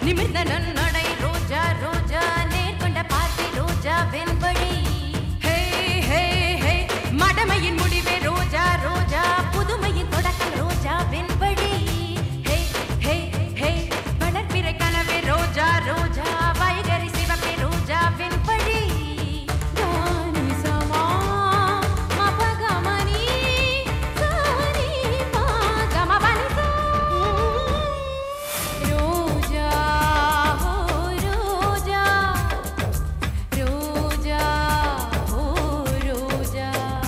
நிமிர்ந்த நன்னடை ரோஜா ரோஜா நேர்கொண்ட பார்வை ரோஜா வெண்பழி ஹே ஹே ஹே மடமையின் முடிவே ரோஜா ரோஜா புதுமையின் தொடக்கம் ரோஜா வெண்பழி ஹே ஹே ஹே வளர்ப்பிறை கனவே ரோஜா ரோஜா வைகரி சிவப்பே ரோஜா வெண்பழி தானி சமா மபகமணி சானி பாகமபனி ரோஜா ஓ ரோஜா ரோஜா ஓ ரோஜா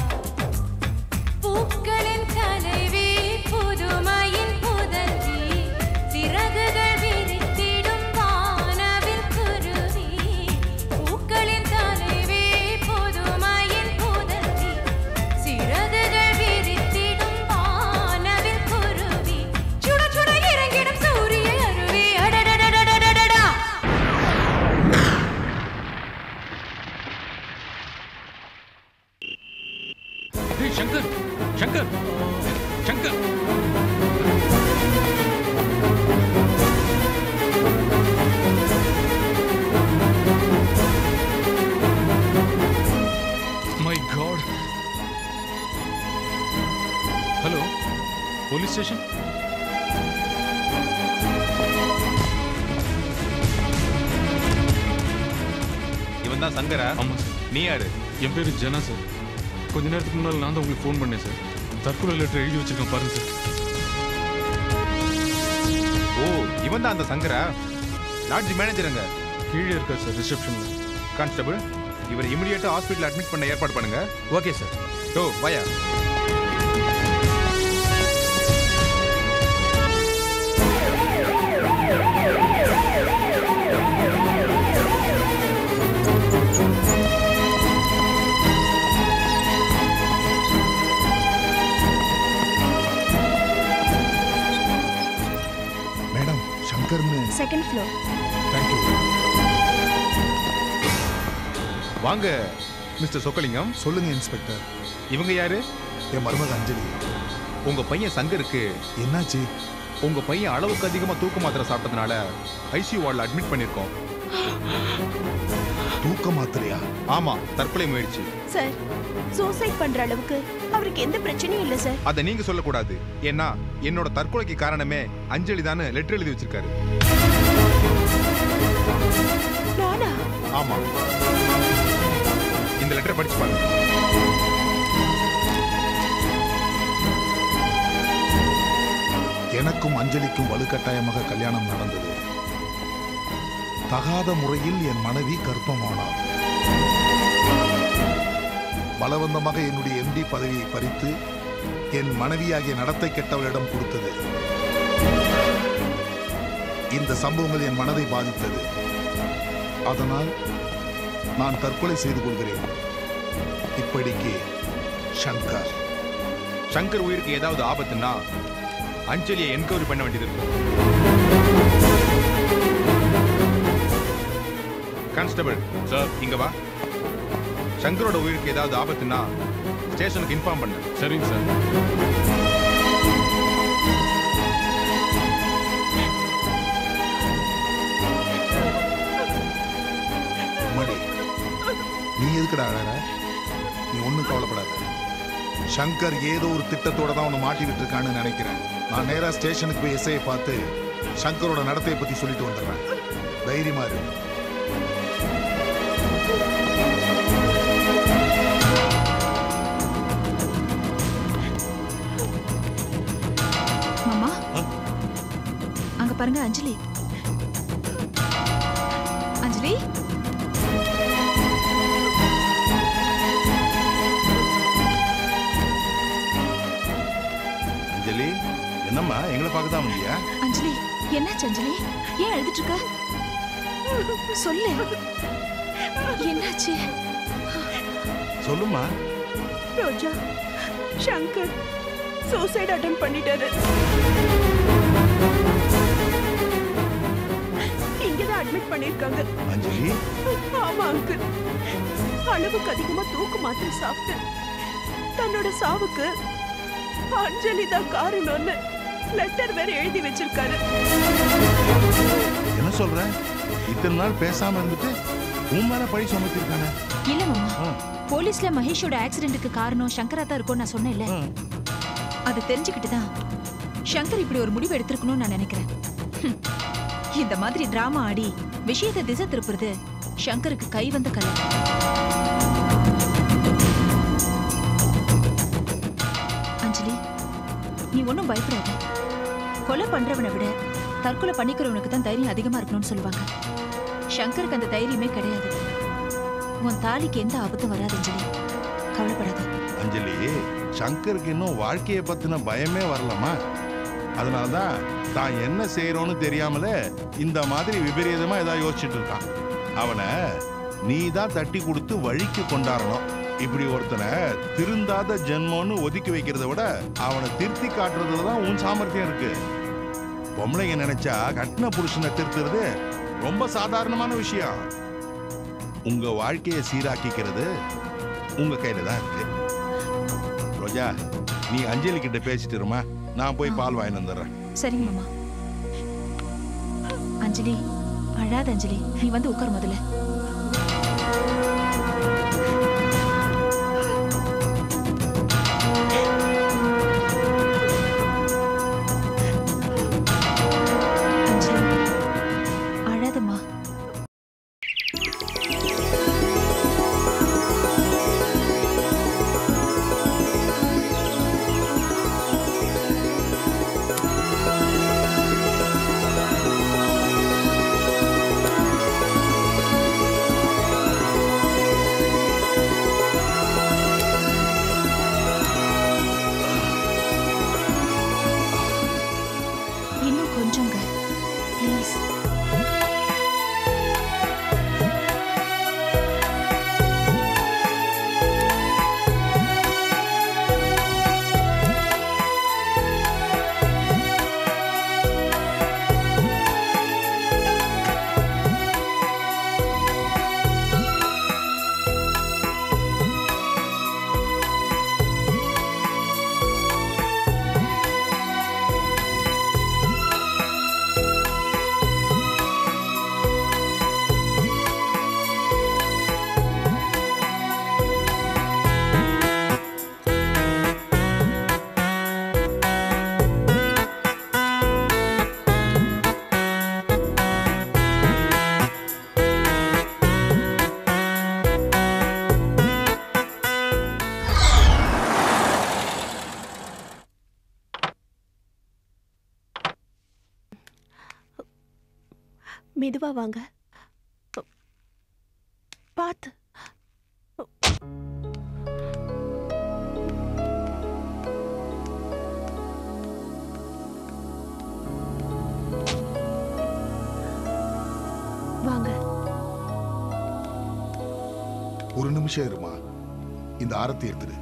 பூக்களின் தலைவி புதுமையின் புதல்வி சிறகுகள் விரித்திடும் வானவில் குருவி பூக்களின் தலைவி புதுமையின் புதல்வி சிறகுகள் விரித்திடும் வானவில் குருவி சுட சுட இறங்கிடும் சூரிய அருவி அடடடடடடடடா ஏய் Shankar Shankar Shankar my god hello police station இவன் தான் சங்கரா ஆமாம் சார் நீ யாரு என் பேர் ஜனா சார் கொஞ்ச நேரத்துக்கு முன்னால் நான் தான் உங்களுக்கு ஃபோன் பண்ணேன் சார் தற்கொலை லெட்டர் எழுதி வச்சிருக்கேன் பாருங்க சார் ஓ இவன் தான் அந்த சங்கரா லாட்ஜ் மேனேஜருங்க கீழே இருக்கார் சார் ரிசப்ஷனில் கான்ஸ்டபிள் இவர் இமிடியேட்டா ஹாஸ்பிட்டல் அட்மிட் பண்ண ஏற்பாடு பண்ணுங்க ஓகே சார் ஓ வாயா மேடம் சங்கர்னு செகண்ட் ஃப்ளோர் தேங்க்யூ வாங்க மிஸ்டர் சொக்கலிங்கம் சொல்லுங்க இன்ஸ்பெக்டர் இவங்க யாரு என் மருமக அஞ்சலி உங்க பையன் சங்கருக்கு என்னாச்சு உங்க பையன் அளவுக்கு அதிகமா தூக்க மாத்திரை சாப்பிட்டதுனால ஐசியூ வார்டில் அட்மிட் பண்ணிருக்கோம் தூக்க மாத்திரையா ஆமா தற்கொலை முயற்சி சார் சூசைட் பண்ற அளவுக்கு அவருக்கு எந்த பிரச்சனையும் இல்ல சார் அதை நீங்க சொல்லக்கூடாது ஏன்னா என்னோட தற்கொலைக்கு காரணமே அஞ்சலி தானே லெட்டர் எழுதி வச்சிருக்காரு நானா ஆமா இந்த லெட்டரை படிச்சு பாருங்க எனக்கும் அஞ்சலிக்கும் வலுக்கட்டாயமாக கல்யாணம் நடந்தது தகாத முறையில் என் மனைவி கர்ப்பமானார் பலவந்தமாக என்னுடைய எம்டி பதவியை பறித்து என் மனைவியாகிய நடத்தை கெட்டவளிடம் கொடுத்தது இந்த சம்பவங்கள் என் மனதை பாதித்தது அதனால் நான் தற்கொலை செய்து கொள்கிறேன் இப்படிக்கு சங்கர் சங்கர் உயிருக்கு ஏதாவது ஆபத்துன்னா அஞ்சலியை என்கொயரி பண்ண வேண்டியது இருக்கும் கான்ஸ்டபிள் சார் இங்க வா சங்கரோட உயிருக்கு ஏதாவது ஆபத்துன்னா ஸ்டேஷனுக்கு இன்ஃபார்ம் பண்ணு சரிங்க சார் மடி நீ எதுக்குடா அழற நீ ஒன்றும் கவலைப்படாத சங்கர் ஏதோ ஒரு திட்டத்தோட தான் உன்னை மாட்டி விட்டுருக்கான்னு நினைக்கிறேன் நான் நேரா ஸ்டேஷனுக்கு போய் எஸ்ஐயை பார்த்து சங்கரோட நடத்தையை பத்தி சொல்லிட்டு வந்துடுறேன் தைரியமா இரு மாமா அங்க பாருங்க அஞ்சலி அஞ்சலி அஞ்சலி என்னம்மா எங்களை பார்க்க தான் இல்லையா அஞ்சலி என்னாச்சு அஞ்சலி ஏன் அழுதுட்டு இருக்க சொல்லு என்னாச்சு சொல்லுமா ரோஜா சங்கர் சூசைட் அட்டன் பண்ணிட்டாரு இங்கதான் அட்மிட் பண்ணிருக்காங்க அஞ்சலி ஆமா அங்கிள் அளவுக்கு அதிகமா தூக்கு மாத்திரை சாப்பிட்டு தன்னோட சாவுக்கு அஞ்சலி தான் காரணம்னு லெட்டர் வேற எழுதி வச்சிருக்காரு என்ன சொல்ற இத்தனை நாள் பேசாம இருந்துட்டு உன் மேல பழி சுமத்திருக்கானே இல்ல மாமா ஆ. போலீஸ்ல மகேஷோட ஆக்சிடென்ட்க்கு காரணம் சங்கரா தான் இருக்கும் நான் சொன்னேன்ல ஆ. அது தெரிஞ்சுக்கிட்டு தான் சங்கர் இப்படி ஒரு முடிவு எடுத்திருக்கணும்னு நான் நினைக்கிறேன் ஹம். இந்த மாதிரி டிராமா ஆடி விஷயத்தை திசை திருப்புறது சங்கருக்கு கை வந்த கலை அஞ்சலி நீ ஒன்றும் பயப்படாத கொலை பண்றவனை விட தற்கொலை பண்ணிக்கிறவனுக்கு தான் தைரியம் அதிகமா இருக்கணும்னு சொல்லுவாங்க சங்கருக்கு அந்த தைரியமே கிடையாது உன் தாலிக்கு எந்த ஆபத்தும் வராது அஞ்சலி கவலைப்படாத அஞ்சலி சங்கருக்கு இன்னும் வாழ்க்கையை பத்தின பயமே வரலமா அதனாலதான் தான் என்ன செய்யறோன்னு தெரியாமலே இந்த மாதிரி விபரீதமா ஏதாவது யோசிச்சுட்டு இருக்கான் அவனை நீ தான் தட்டி கொடுத்து வழிக்கு கொண்டாடணும் இப்படி ஒருத்தனை திருந்தாத ஜென்மம்னு ஒதுக்கி வைக்கிறத விட அவனை திருத்தி காட்டுறதுல தான் உன் சாமர்த்தியம் இருக்கு பொம்பளைங்க நினைச்சா கட்டின புருஷனை திருத்துறது ரொம்ப சாதாரணமான விஷயம் உங்க வாழ்க்கையை சீராக்கிக்கிறது உங்க கையில தான் இருக்கு ரோஜா நீ அஞ்சலி கிட்ட பேசிட்டு இருமா நான் போய் பால் வாங்கிட்டு வந்துடுறேன் சரிங்க மாமா அஞ்சலி அழாத அஞ்சலி நீ வந்து உட்கார் முதல்ல அஞ்சலி அழாதம்மா இன்னும் கொஞ்சங்க ப்ளீஸ் மெதுவா வாங்க பார்த்து வாங்க ஒரு நிமிஷம் இருமா இந்த ஆரத்தி எடுத்துடு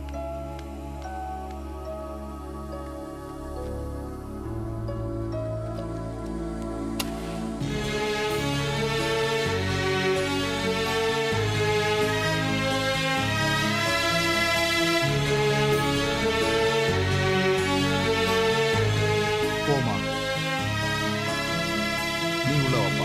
போமா நீ உள்ள வாப்பா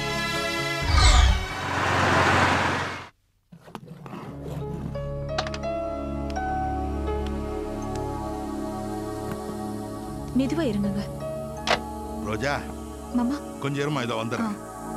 மெதுவா இருங்கங்க ரோஜா மாமா கொஞ்சம் இருமா இதோ வந்துடுறேன்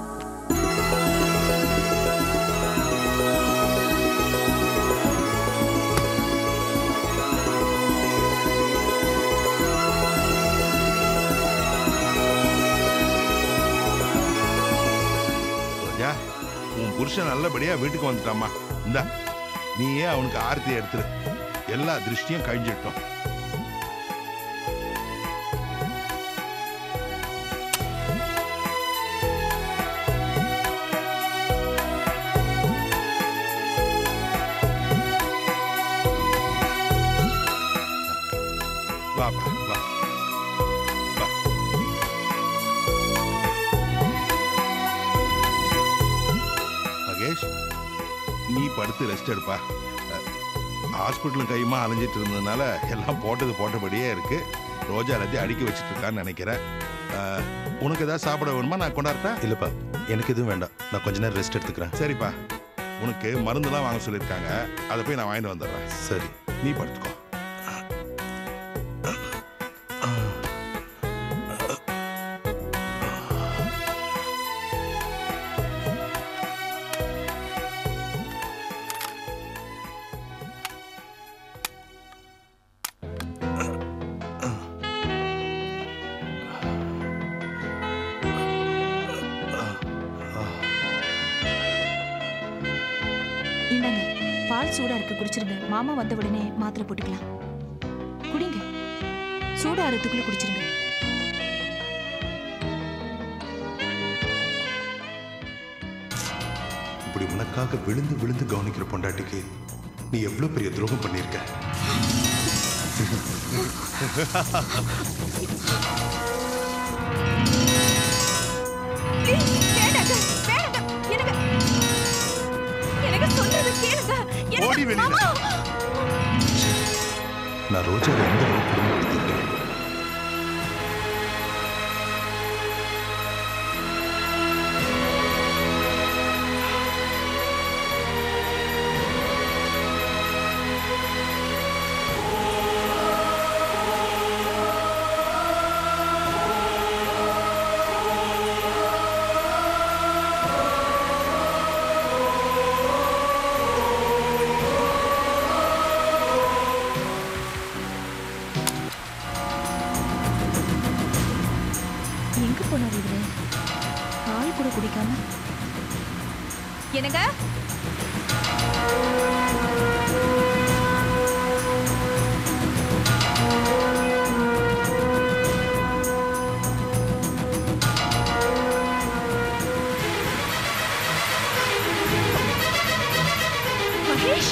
ரோஜா உன் புருஷன் நல்லபடியா வீட்டுக்கு வந்துட்டாமா இந்தா நீயே அவனுக்கு ஆரத்தி எடுத்துரு எல்லா திருஷ்டியும் கழிஞ்சிட்டோம் வாப்பா வா வா மகேஷ் நீ படுத்து ரெஸ்ட் எடுப்பா ஹாஸ்பிட்டலும் கையுமா அலைஞ்சிட்டு இருந்ததுனால எல்லாம் போட்டது போட்டபடியே இருக்கு ரோஜா எல்லாத்தையும் அடுக்கி வச்சிட்டு இருக்கான்னு நினைக்கிறேன் அஹ், உனக்கு ஏதாவது சாப்பிட வேணுமா நான் கொண்டாடட்டா இல்லப்பா எனக்கு எதுவும் வேண்டாம் நான் கொஞ்ச நேரம் ரெஸ்ட் எடுத்துக்கிறேன் சரிப்பா உனக்கு மருந்துலாம் வாங்க சொல்லியிருக்காங்க அதை போய் நான் வாங்கிட்டு வந்துடுறேன் சரி நீ படுத்துக்கோ இந்தாங்க பால் சூடா இருக்கு குடிச்சிருங்க மாமா வந்த உடனே மாத்திரை போட்டுக்கலாம் குடிங்க சூடாறதுக்குள்ள குடிச்சிருங்க இப்படி உனக்காக விழுந்து விழுந்து கவனிக்கிற பொண்டாட்டிக்கு நீ எவ்வளவு பெரிய துரோகம் பண்ணியிருக்க Please, வேண்டாங்க, வேண்டாங்க. எனக்கு- எனக்கு சொல்றதை கேளுங்க. எனக்கு- ஓடி வெளியில. மாமா! நான் ரோஜாவை எந்த அளவுக்கு குடும்பப்படுத்தியிருக்கேன் எங்க போனார் இவரு பால் கூட குடிக்காம என்னங்க மகேஷ்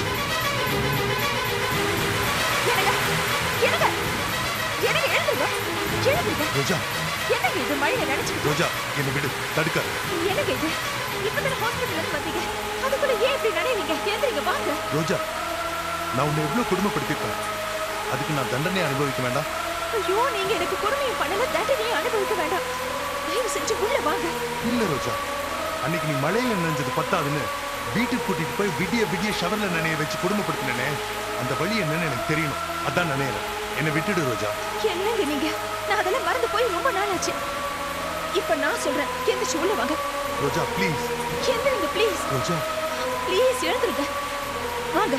என்னங்க என்னங்க என்னங்க எழுந்துங்க எழுந்துங்க ரோஜா என்னங்க இது மழையில நினைச்சுக்கிட்டு ரோஜா என்னை விடு தடுக்காத என்னங்க இது இப்பதான் ஹாஸ்பிட்டல் இருந்து வந்தீங்க அதுக்குள்ள ஏன் இப்படி நினைவீங்க எந்திரிங்க வாங்க ரோஜா நான் உன்னை எவ்வளவு குடும்பப்படுத்திருப்பேன் அதுக்கு நான் தண்டனை அனுபவிக்க வேண்டாம் ஐயோ நீங்க எனக்கு கொடுமையும் பண்ணல தண்டனையும் அனுபவிக்க வேண்டாம் தயவு செஞ்சு உள்ள வாங்க இல்ல ரோஜா அன்னைக்கு நீ மழையில நினைஞ்சது பத்தாதுன்னு வீட்டுக்கு கூட்டிட்டு போய் விடிய விடிய ஷவர்ல நினைய வச்சு குடும்பப்படுத்தினே அந்த வழி என்னன்னு எனக்கு தெரியணும் அதான் நினையல என்னை விட்டுடு ரோஜா என்னங்க நீங்க நான் அதெல்லாம் மறந்து போய் ரொம்ப நாள் ஆச்சு இப்ப நான் சொல்றேன் எந்திரிச்சு உள்ள வாங்க ரோஜா ப்ளீஸ் எந்திரிங்க ப்ளீஸ் ரோஜா ப்ளீஸ் எழுந்துருங்க வாங்க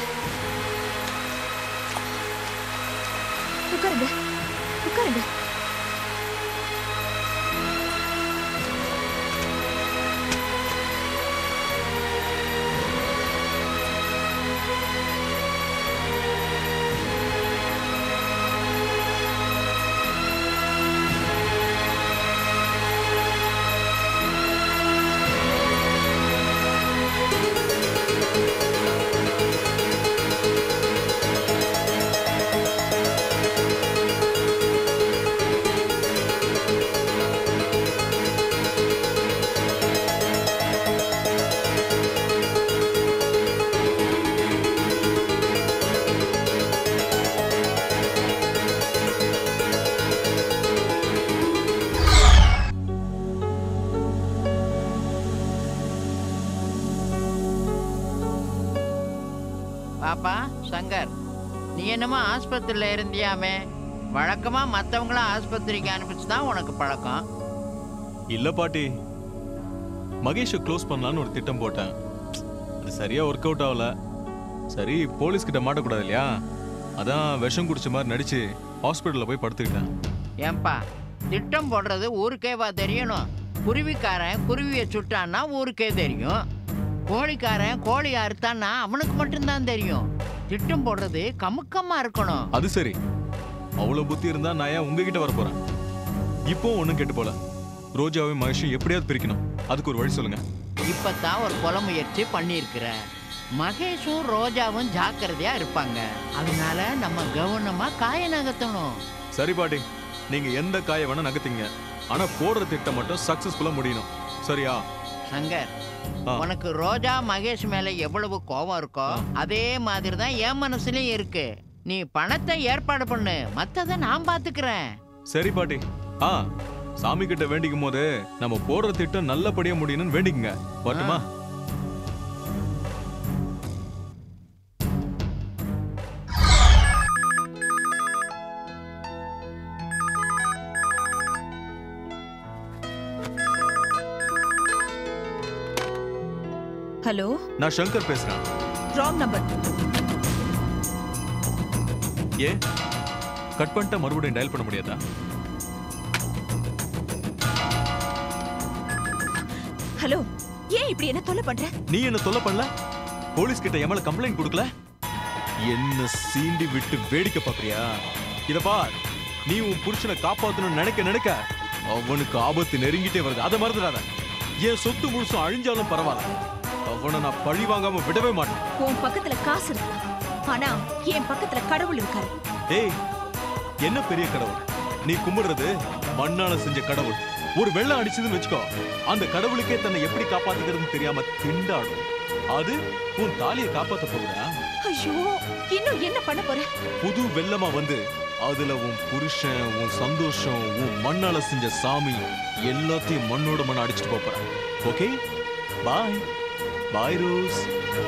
உட்காருங்க உட்காருங்க பாப்பா சங்கர் நீ என்னமோ ஆஸ்பத்திரியில் இருந்தியாமே வழக்கமா மற்றவங்கள ஆஸ்பத்திரிக்கு அனுப்பிச்சு தான் உனக்கு பழக்கம் இல்ல பாட்டி மகேஷை க்ளோஸ் பண்ணலான்னு ஒரு திட்டம் போட்டேன் அது சரியா ஒர்க் அவுட் ஆகல சரி போலீஸ் கிட்ட மாட்டக்கூடாது இல்லையா அதான் விஷம் குடிச்ச மாதிரி நடிச்சு ஹாஸ்பிட்டல்ல போய் படுத்துக்கிட்டேன் ஏன்பா திட்டம் போடுறது ஊருக்கேவா தெரியணும் குருவிக்காரன் குருவியை சுட்டான்னா ஊருக்கே தெரியும் கோழிக்காரன் கோழி அறுத்தான்னா அவனுக்கு மட்டும்தான் தெரியும் திட்டம் போடுறது கமுக்கமா இருக்கணும் அது சரி அவ்வளவு புத்தி இருந்தா நான் ஏன் உங்ககிட்ட வர போறேன் இப்போ ஒண்ணும் கெட்டு போல ரோஜாவையும் மகேஷையும் எப்படியாவது பிரிக்கணும் அதுக்கு ஒரு வழி சொல்லுங்க இப்பதான் ஒரு கொலை முயற்சி பண்ணியிருக்கிற மகேஷும் ரோஜாவும் ஜாக்கிரதையா இருப்பாங்க அதனால நம்ம கவனமா காய நகர்த்தணும் சரி பாட்டி நீங்க எந்த காயை வேணா நகர்த்தீங்க ஆனா போடுற திட்டம் மட்டும் சக்சஸ்ஃபுல்லா முடியணும் சரியா சங்கர் ஆ. உனக்கு ரோஜா மகேஷ் மேல எவ்வளவு கோபம் இருக்கோ அதே மாதிரி தான் என் மனசுலயும் இருக்கு நீ பணத்தை ஏற்பாடு பண்ணு மத்தத நான் பாத்துக்கிறேன் சரி பாட்டி ஆ சாமி கிட்ட வேண்டிக்கும் போது நம்ம போடுற திட்டம் நல்லபடியா முடியணும்னு வேண்டிக்குங்க வரட்டுமா ஹலோ நான் சங்கர் பேசுறேன் ராங் நம்பர் ஏ கட் பண்ணிட்டா மறுபடியும் டயல் பண்ண முடியாதா ஹலோ ஏன் இப்படி என்ன தொல்லை பண்ற நீ என்ன தொல்லை பண்ணல போலீஸ் கிட்ட என் மேல கம்ப்ளைண்ட் கொடுக்கல என்ன சீண்டி விட்டு வேடிக்கை பாக்குறியா இத பார் நீ உன் புருஷனை காப்பாத்தணும்னு நினைக்க நினைக்க அவனுக்கு ஆபத்து நெருங்கிட்டே வருது அதை மறந்துடாத என் சொத்து முழுசும் அழிஞ்சாலும் பரவாயில்ல அவனை நான் பழி வாங்காம விடவே மாட்டேன் உன் பக்கத்துல காசு இருக்கலாம் ஆனா என் பக்கத்துல கடவுள் இருக்காரு ஏய் என்ன பெரிய கடவுள் நீ கும்பிடுறது மண்ணால செஞ்ச கடவுள் ஒரு வெள்ளம் அடிச்சதுன்னு வச்சுக்கோ அந்த கடவுளுக்கே தன்னை எப்படி காப்பாத்திக்கிறதுன்னு தெரியாம திண்டாடும் அது உன் தாலியை காப்பாத்த போகுதா ஐயோ இன்னும் என்ன பண்ண போற புது வெள்ளமா வந்து அதுல உன் புருஷன் உன் சந்தோஷம் உன் மண்ணால செஞ்ச சாமி எல்லாத்தையும் மண்ணோட மண்ண அடிச்சுட்டு போப் போறேன் ஓகே பாய் பாய் ரோஸ்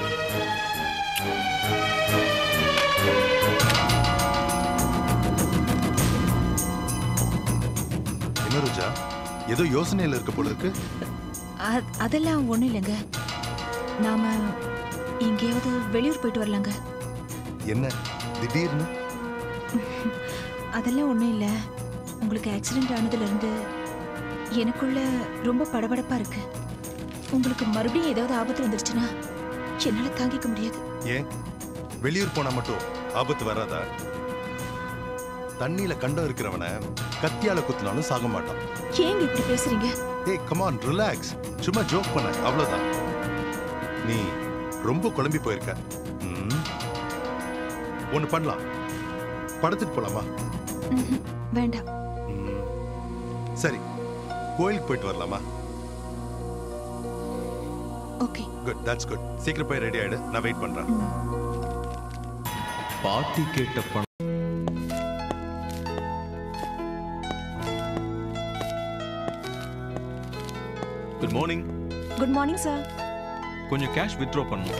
என்ன ரோஜா ஏதோ யோசனையில இருக்க போல இருக்கு அ- அதெல்லாம் ஒண்ணும் இல்லைங்க நாம எங்கேயாவது வெளியூர் போயிட்டு வரலாங்க என்ன திடீர்னு அதெல்லாம் ஒண்ணும் இல்ல உங்களுக்கு ஆக்சிடென்ட் ஆனதுல இருந்து எனக்குள்ள ரொம்ப படபடப்பா இருக்கு உங்களுக்கு மறுபடியும் ஏதாவது ஆபத்து வந்துருச்சுன்னா என்னால தாங்கிக்க முடியாது ஏன் வெளியூர் போனா மட்டும் ஆபத்து வராதா தண்ணியில கண்டம் இருக்கிறவன கத்தியால குத்தினாலும் சாக மாட்டான் ஏங்க இப்படி பேசுறீங்க ஏய் கமான் ரிலாக்ஸ் சும்மா ஜோக் பண்ண அவ்வளவுதான் நீ ரொம்ப குழம்பி போயிருக்க ம். ஒண்ணு பண்ணலாம் படத்துக்கு போலாமா ம்ஹும். வேண்டாம் ம். சரி கோயிலுக்கு போயிட்டு வரலாமா ஓகே குட் தட்ஸ் குட் சீக்கிரம் போய் ரெடி ஆயிடு நான் வெயிட் பண்றேன் பாட்டி கேட்ட பணம் good morning good morning sir கொஞ்சம் கேஷ் வித்ட்ரா பண்ணணும்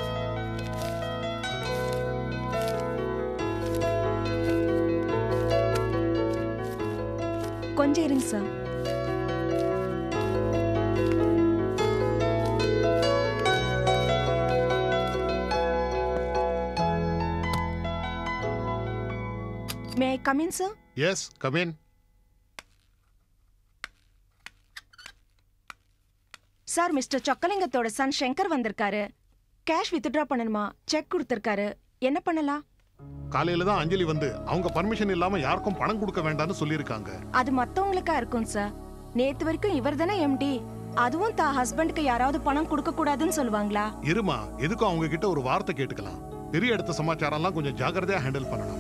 கொஞ்சம் இருங்க sir may I come in sir yes come in sir mister சொக்கலிங்கத்தோட சன் சங்கர் வந்திருக்காரு கேஷ் வித்ட்ரா பண்ணணுமா செக் கொடுத்துருக்காரு என்ன பண்ணலாம் காலையில தான் அஞ்சலி வந்து அவங்க பர்மிஷன் இல்லாம யாருக்கும் பணம் கொடுக்க வேண்டாம்னு சொல்லியிருக்காங்க அது மத்தவங்களுக்கா இருக்கும் சார் நேத்து வரைக்கும் இவர் தானே எம்டி அதுவும் தான் ஹஸ்பண்டுக்கு யாராவது பணம் கொடுக்க கூடாதுன்னு சொல்லுவாங்களா இருமா எதுக்கும் அவங்க கிட்ட ஒரு வார்த்தை கேட்டுக்கலாம் பெரிய இடத்த சமாச்சாரம்லாம் கொஞ்சம் ஜாக்கிரதையா ஹேண்டில் பண்ணணும்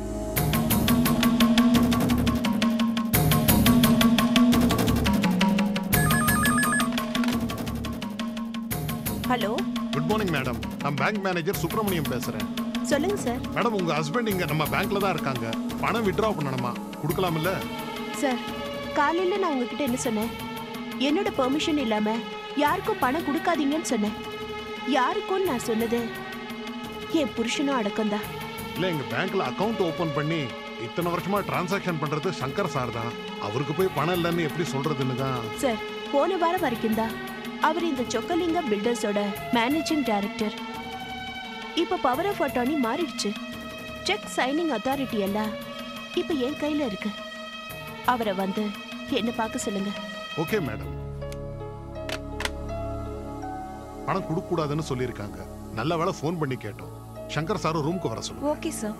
ஹலோ குட் மார்னிங் மேடம் நான் பேங்க் மேனேஜர் சுப்பிரமணியம் பேசுறேன் சொல்லுங்க சார் மேடம் உங்க ஹஸ்பண்ட் இங்க நம்ம பேங்க்ல தான் இருக்காங்க பணம் வித்ட்ரா பண்ணணுமா கொடுக்கலாம்ல சார் காலையில நான் உங்ககிட்ட என்ன சொன்னேன் என்னோட பெர்மிஷன் இல்லாம யாருக்கும் பணம் கொடுக்காதீங்கன்னு சொன்னேன் யாருக்கும் நான் சொன்னது என் புருஷனும் அடக்கம்தான் இல்ல எங்க பேங்க்ல அக்கவுண்ட் ஓபன் பண்ணி இத்தனை வருஷமா டிரான்சாக்ஷன் பண்றது சங்கர் சார் தான் அவருக்கு போய் பணம் இல்லைன்னு எப்படி சொல்றதுன்னு தான் சார் போன வாரம் வரைக்கும் தான் அவர் இந்த சொக்கலிங்கம் பில்டர்ஸோட மேனேஜிங் டைரக்டர் இப்ப பவர் ஆஃப் அட்டார்னி மாறிடுச்சு செக் சைனிங் அத்தாரிட்டி எல்லாம் இப்ப என் கையில இருக்கு அவரை வந்து என்ன பார்க்க சொல்லுங்க ஓகே மேடம் பணம் கொடுக்க கூடாதுன்னு சொல்லியிருக்காங்க நல்ல வேளை ஃபோன் பண்ணி கேட்டோம் சங்கர் சாரும் ரூமுக்கு வர சொல்லுங்க okay sir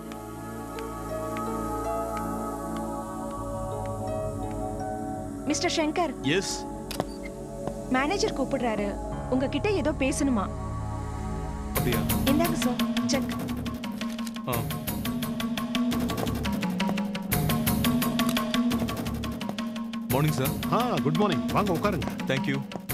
mister Shankar yes manager கூப்பிடுறாரு உங்ககிட்ட ஏதோ பேசணுமா அப்படியா இந்தாங்க sir cheque ah morning sir ah good morning வாங்க உட்காருங்க தேங்க்யூ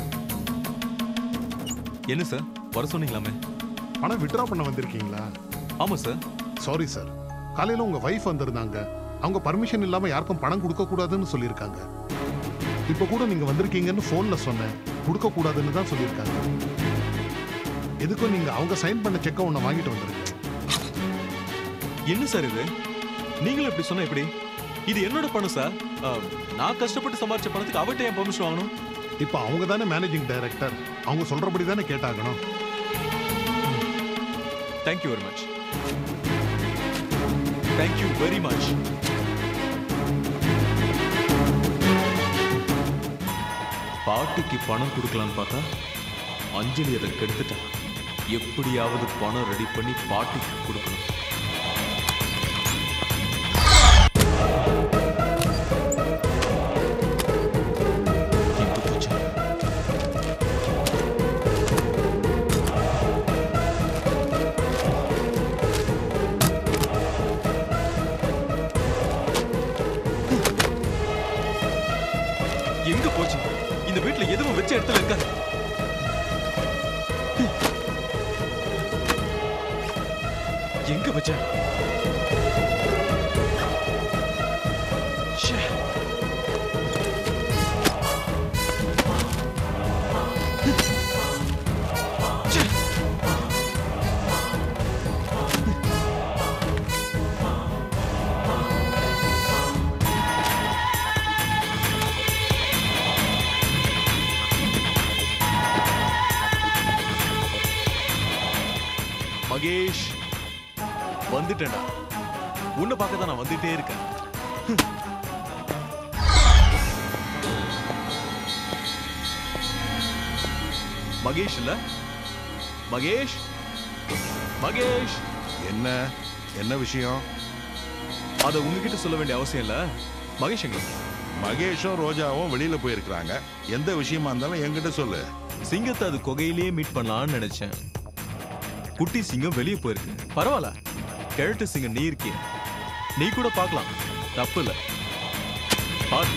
என்ன சார் வர சொன்னீங்களாமே பணம் வித்ட்ரா பண்ண வந்திருக்கீங்களா ஆமா சார் சாரி சார் காலையில உங்க வைஃப் வந்திருந்தாங்க அவங்க பர்மிஷன் இல்லாம யாருக்கும் பணம் கொடுக்க கூடாதுன்னு சொல்லியிருக்காங்க இப்ப கூட நீங்க வந்திருக்கீங்கன்னு போன்ல சொன்னேன் கொடுக்க கூடாதுன்னு தான் சொல்லியிருக்காங்க எதுக்கும் நீங்க அவங்க சைன் பண்ண செக்கை ஒண்ணு வாங்கிட்டு வந்துருங்க என்ன சார் இது நீங்களும் இப்படி சொன்ன எப்படி இது என்னோட பணம் சார் அஹ், நான் கஷ்டப்பட்டு சம்பாரிச்ச பணத்துக்கு அவர்கிட்ட என் பெர்மிஷன் வாங்கணும் இப்போ அவங்க தானே மேனேஜிங் டைரக்டர் அவங்க சொல்றபடி தானே கேட்டாகணும் thank you very much thank you very much பாட்டிக்கு பணம் கொடுக்கலான்னு பார்த்தா அஞ்சலி அதை கெடுத்துட்டா எப்படியாவது பணம் ரெடி பண்ணி பாட்டிக்கு கொடுக்கணும் எங்க போச்சு? எங்க போச்சு இந்த வீட்ல எதுவும் வச்ச இடத்துல இருக்காது எங்க வச்ச ச்சே. ச்சே. மகேஷ் வந்துட்டேன்டா உன்னை பார்க்க தான் நான் வந்துட்டே இருக்கேன் மகேஷ் இல்ல மகேஷ் மகேஷ் என்ன என்ன விஷயம் அத உங்ககிட்ட சொல்ல வேண்டிய அவசியம் இல்ல மகேஷ் எங்க மகேஷும் ரோஜாவும் வெளியில போயிருக்கிறாங்க எந்த விஷயமா இருந்தாலும் என்கிட்ட சொல்லு சிங்கத்தை அது குகையிலேயே மீட் பண்ணலாம்னு நினைச்சேன் குட்டி சிங்கம் வெளியே போயிருக்கு பரவாயில்ல கிழட்டு சிங்கம் நீ இருக்கிய நீ கூட பார்க்கலாம் தப்பு இல்ல பாரு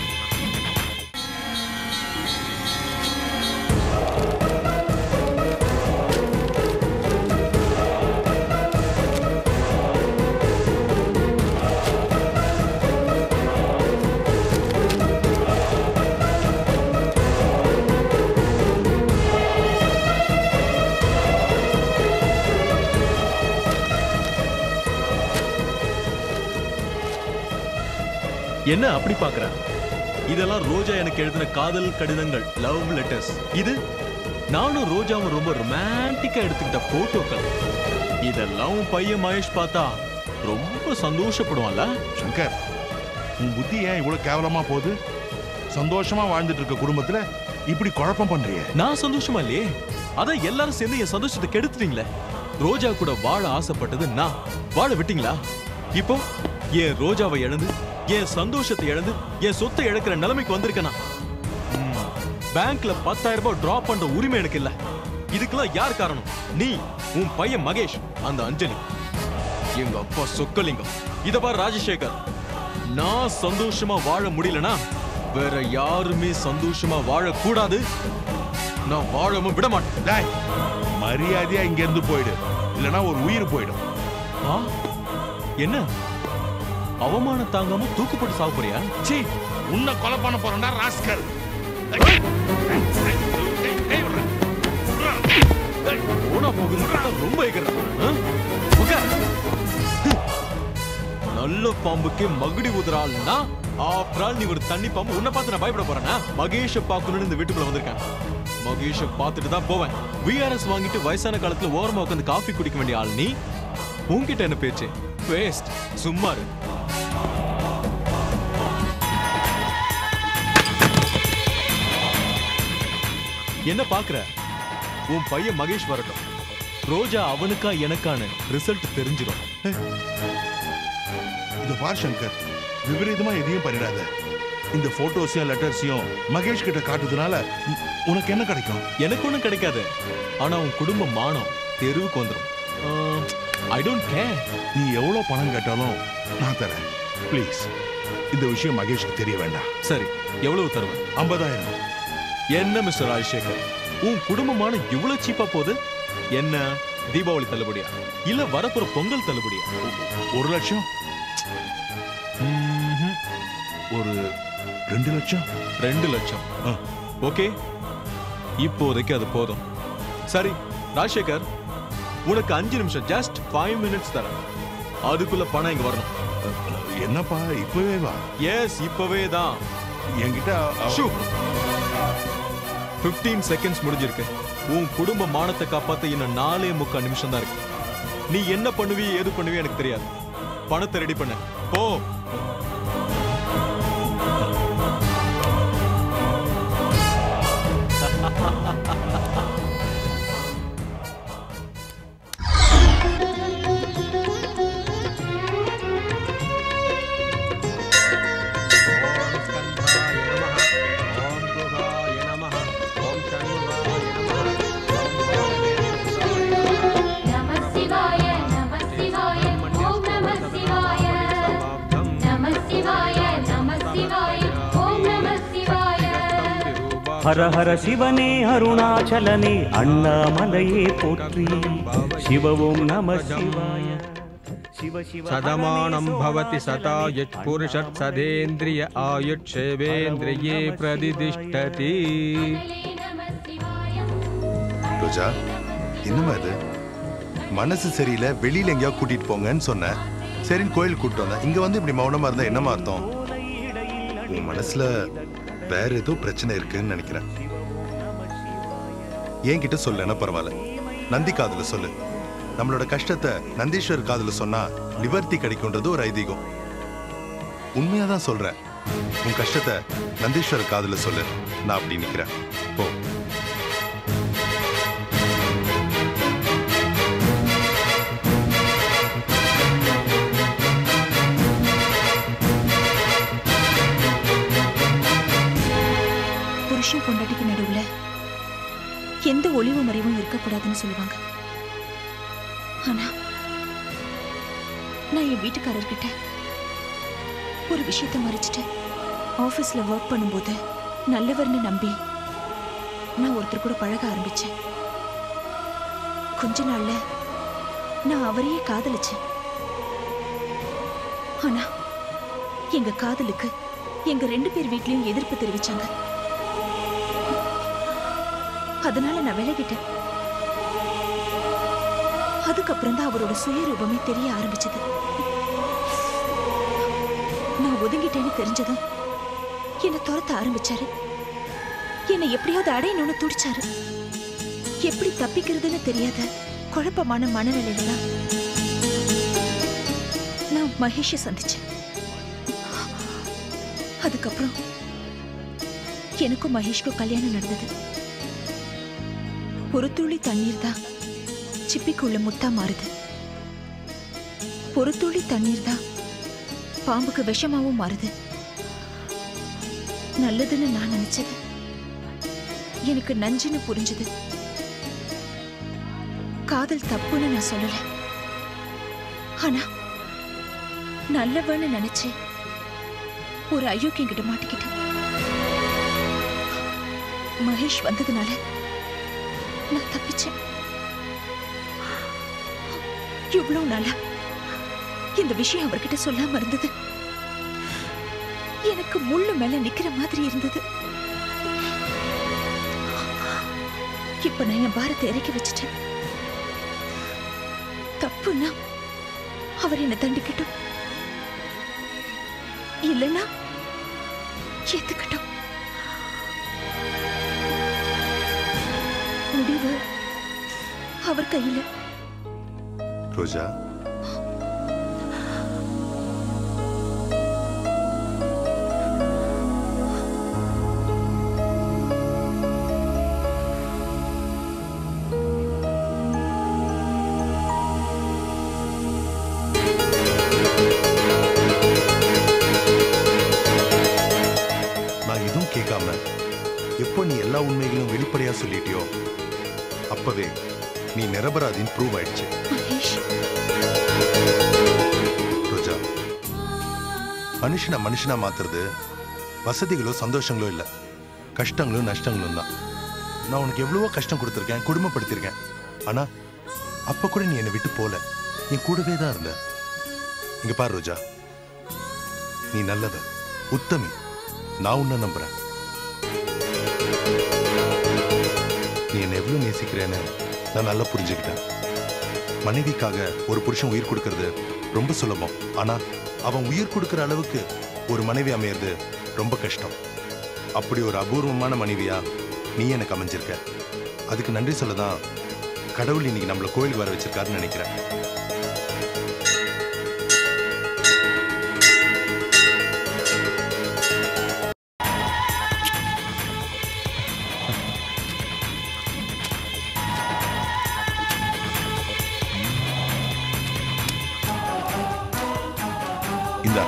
என்ன அப்படி பாக்குற இதெல்லாம் ரோஜா எனக்கு எழுதின காதல் கடிதங்கள் லவ் லெட்டர்ஸ் இது நானும் ரோஜாவும் ரொம்ப ரொமான்டிக்கா எடுத்துக்கிட்ட போட்டோக்கள் இதெல்லாம் உன் பையன் மகேஷ் பார்த்தா ரொம்ப சந்தோஷப்படுவான்ல சங்கர் உன் புத்தி ஏன் இவ்வளவு கேவலமா போகுது சந்தோஷமா வாழ்ந்துட்டு இருக்க குடும்பத்துல இப்படி குழப்பம் பண்றியே நான் சந்தோஷமா இல்லையே அதான் எல்லாரும் சேர்ந்து என் சந்தோஷத்தை கெடுத்துட்டீங்களே ரோஜா கூட வாழ ஆசைப்பட்டது நான் வாழ விட்டீங்களா இப்போ என் ரோஜாவை இழந்து என் சந்தோஷத்தை இழந்து என் சொத்தை இழக்கிற நிலைமைக்கு வந்திருக்கேனா ம், பேங்க்ல பத்தாயிரம் ரூபாய் டிராப் பண்ற உரிமை எனக்கு இல்ல இதுக்கெல்லாம் யார் காரணம் நீ உன் பையன் மகேஷ் அந்த அஞ்சலி எங்க அப்பா சொக்கலிங்கம் இத பாரு ராஜசேகர் நான் சந்தோஷமா வாழ முடியலனா வேற யாருமே சந்தோஷமா வாழக்கூடாது நான் வாழவும் விட மாட்டேன் டேய் மரியாதையா இங்க இருந்து போயிடு இல்லனா ஒரு உயிர் போயிடும் ஆ? என்ன அவமானம் தாங்காம தூக்குப்பட்டு சாக போறியா சீ உன்னை கொலை பண்ண போறேன்டா ராஸ்கர் போனா போகுது பார்த்தா ரொம்ப எகிறேன். ஆ? உட்கார். நல்ல பாம்புக்கு மகுடி உதறாள்னா ஆஃப்டர் ஆல் நீ ஒரு தண்ணி பாம்பு உன்னை பார்த்து நான் பயப்பட போறேனா மகேஷ பார்க்கணும்னு இந்த வீட்டுக்குள்ள வந்திருக்கேன் மகேஷ பார்த்துட்டு தான் போவேன் விஆர்எஸ் வாங்கிட்டு வயசான காலத்துல ஓரமா உட்காந்து காஃபி குடிக்க வேண்டிய ஆள் நீ உன்கிட்ட என்ன பேச்சு வேஸ்ட் சும்மா இரு என்ன பாக்குற உன் பையன் மகேஷ் வரட்டும் ரோஜா அவனுக்கா எனக்கான ரிசல்ட் தெரிஞ்சிடும் இது பார் சங்கர் விபரீதமா எதையும் பண்ணிடாத இந்த போட்டோஸையும் லெட்டர்ஸையும் மகேஷ் கிட்ட காட்டுறதுனால உ- உனக்கு என்ன கிடைக்கும் எனக்கு ஒண்ணும் கிடைக்காது ஆனா உன் குடும்ப மானம் தெருவுக்கு வந்துடும் ஐ டோன்ட் கேர் நீ எவ்வளவு பணம் கேட்டாலும் நான் தரேன் ப்ளீஸ் இந்த விஷயம் மகேஷ்க்கு தெரிய வேண்டாம் சரி எவ்வளவு தருவேன் ஐம்பதாயிரம் என்ன மிஸ்டர் ராஜசேகர் உன் குடும்பமான இவ்வளவு சீப்பா போகுது என்ன தீபாவளி தள்ளுபடியா இல்ல வரப்போற பொங்கல் தள்ளுபடியா ஒரு லட்சம் ம்ஹும். ஒரு ரெண்டு லட்சம் ரெண்டு லட்சம் ஓகே இப்போதைக்கு அது போதும் சரி ராஜசேகர் உனக்கு அஞ்சு நிமிஷம் ஜஸ்ட் ஃபைவ் மினிட்ஸ் தரேன் அதுக்குள்ள பணம் இங்க வரணும் என்னப்பா இப்பவே வா எஸ் இப்பவே தான் என்கிட்ட ஷூ 15 செகண்ட்ஸ் முடிஞ்சிருக்கு உன் குடும்ப மானத்தை காப்பாத்த இன்னும் நாலே முக்கால் நிமிஷம் தான் இருக்கு நீ என்ன பண்ணுவி ஏது பண்ணுவி எனக்கு தெரியாது பணத்தை ரெடி பண்ண போ நம சிவாய நம சிவாய ஓம் நம சிவாய நம சிவாய நம சிவாய ஓம் நம சிவாய ஹர ஹர சிவனே அருணாச்சலனே அண்ணாமலையே போற்றி சிவவும் நம சிவாய சிவ சிவ सदमानं भवति सता यत्पुरुषत् सदेन्द्रिय आयुक्षेवेन्द्रिये प्रतिष्ठति ரோஜா என்னம்மா இது மனசு சரியில்லை வெளியில எங்கேயா கூட்டிட்டு போங்கன்னு சொன்னேன் சரின்னு கோயில் கூட்டிட்டு வந்தேன் இங்க வந்து இப்படி மௌனமா இருந்தா என்னமா அர்த்தம் உன் மனசுல வேற ஏதோ பிரச்சனை இருக்குன்னு நினைக்கிறேன் என்கிட்ட சொல்லனா பரவாயில்ல நந்தி காதுல சொல்லு நம்மளோட கஷ்டத்தை நந்தீஸ்வர் காதுல சொன்னா நிவர்த்தி கிடைக்கும்ன்றது ஒரு ஐதீகம் உண்மையா தான் சொல்றேன் உன் கஷ்டத்தை நந்தீஸ்வர் காதுல சொல்லு நான் அப்படி நிக்கிறேன் போ புருஷன் பொண்டாட்டிக்கு நடுவுல எந்த ஒளிவு மறைவும் இருக்கக்கூடாதுன்னு சொல்லுவாங்க ஆனா நான் என் வீட்டுக்காரர்கிட்ட ஒரு விஷயத்த மறைச்சிட்டேன் ஆபீஸ்ல ஒர்க் பண்ணும்போது நல்லவர்னு நம்பி நான் ஒருத்தர் கூட பழக ஆரம்பிச்சேன் கொஞ்ச நாள்ல நான் அவரையே காதலிச்சேன் ஆனா எங்க காதலுக்கு எங்க ரெண்டு பேர் வீட்லயும் எதிர்ப்பு தெரிவிச்சாங்க அதனால நான் விலகிட்டேன் அதுக்கப்புறம் தான் அவரோட சுயரூபமே தெரிய ஆரம்பிச்சது நான் ஒதுங்கிட்டேன்னு தெரிஞ்சதும் என்னை துரத்த ஆரம்பிச்சாரு என்னை எப்படியாவது அடையணும்னு துடிச்சாரு எப்படி தப்பிக்கிறதுன்னு தெரியாத குழப்பமான மனநிலையில தான் நான் மகேஷை சந்திச்சேன் அதுக்கப்புறம் எனக்கும் மகேஷ்க்கும் கல்யாணம் நடந்தது ஒரு துளி தண்ணீர் தான் சிப்பிக்குள்ள முத்தா மாறுது ஒரு துளி தண்ணீர் தான் பாம்புக்கு விஷமாவும் மாறுது நல்லதுன்னு நான் நினைச்சது எனக்கு நஞ்சுன்னு புரிஞ்சது காதல் தப்புன்னு நான் சொல்லல ஆனா நல்லவன்னு நினைச்சு ஒரு அயோக்கியம் கிட்ட மாட்டிக்கிட்டேன் மகேஷ் வந்ததுனால நான் தப்பிச்சேன் இவ்வளவு நாளா இந்த விஷயம் அவர்கிட்ட சொல்லாம இருந்தது எனக்கு முள்ளு மேல நிக்கிற மாதிரி இருந்தது இப்ப நான் என் பாரத்தை இறக்கி வச்சுட்டேன் தப்புன்னா அவர் என்ன தண்டிக்கட்டும் இல்லைன்னா ஏத்துக்கட்டும் முடிவு அவர் கையில ரோஜா நான் எதுவும் கேட்காம எப்போ நீ எல்லா உண்மைகளையும் வெளிப்படையா சொல்லிட்டியோ அப்பவே நீ நிரபராதின்னு ப்ரூவ் ஆயிடுச்சு ரோஜா மனுஷனை மனுஷனா மாத்துறது வசதிகளோ சந்தோஷங்களோ இல்ல கஷ்டங்களும் நஷ்டங்களும் தான் நான் உனக்கு எவ்வளவோ கஷ்டம் கொடுத்துருக்கேன் குடும்பப்படுத்திருக்கேன் ஆனா அப்ப கூட நீ என்னை விட்டு போல நீ கூடவே தான் இருந்த இங்க பாரு ரோஜா நீ நல்லவ உத்தமி நான் உன்னை நம்புறேன் நீ என்னை எவ்வளவு நேசிக்கிறேன்னு நான் நல்லா புரிஞ்சுக்கிட்டேன் மனைவிக்காக ஒரு புருஷன் உயிர் கொடுக்கறது ரொம்ப சுலபம் ஆனா அவன் உயிர் கொடுக்கிற அளவுக்கு ஒரு மனைவி அமையிறது ரொம்ப கஷ்டம் அப்படி ஒரு அபூர்வமான மனைவியா நீ எனக்கு அமைஞ்சிருக்க அதுக்கு நன்றி சொல்லதான் கடவுள் இன்னைக்கு நம்மள கோயிலுக்கு வர வச்சிருக்காருன்னு நினைக்கிறேன் இந்தா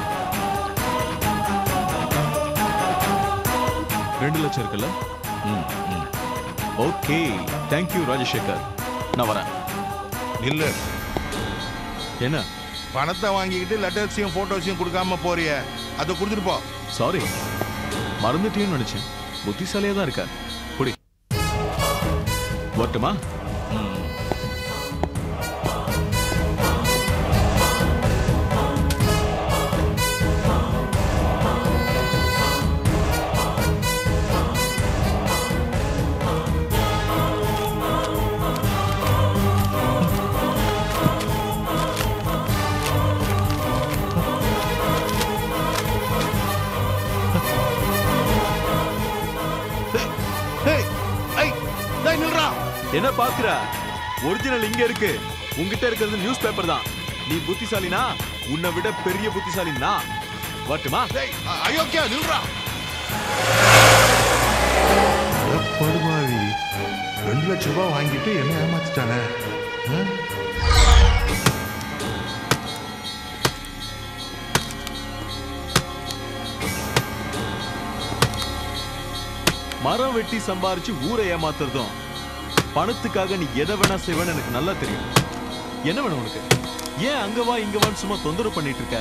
ரெண்டு லட்சம் இருக்குல்ல ம் ம் ஓகே தேங்க்யூ ராஜசேகர் நான் வரேன் இல்ல என்ன பணத்தை வாங்கிக்கிட்டு லெட்டர்ஸையும் போட்டோஸையும் கொடுக்காம போறிய அதை கொடுத்துட்டு போ சாரி மறந்துட்டேன்னு நினைச்சேன் புத்திசாலியா தான் இருக்கார் புடி வரட்டுமா ம். ஏய், ஏய், டேய், நில்றா. என்ன பாக்குற ஒரிஜினல் இங்க இருக்கு உன்கிட்ட இருக்கிறது நியூஸ் பேப்பர் தான் நீ புத்திசாலினா உன்னை விட பெரிய புத்திசாலி நான் வரட்டுமா டேய், அ- அயோக்கியா நில்றா அட படுபாவி ரெண்டு லட்சம் ரூபாய் வாங்கிட்டு என்ன ஏமாத்திட்டானே ஆ? மரம் வெட்டி சம்பாரிச்சு ஊரை ஏமாத்துறதும் பணத்துக்காக நீ எதை வேணா செய்வேன்னு எனக்கு நல்லா தெரியும் என்ன வேணும் உனக்கு ஏன் அங்க வா இங்க வான்னு சும்மா தொந்தரவு பண்ணிட்டு இருக்க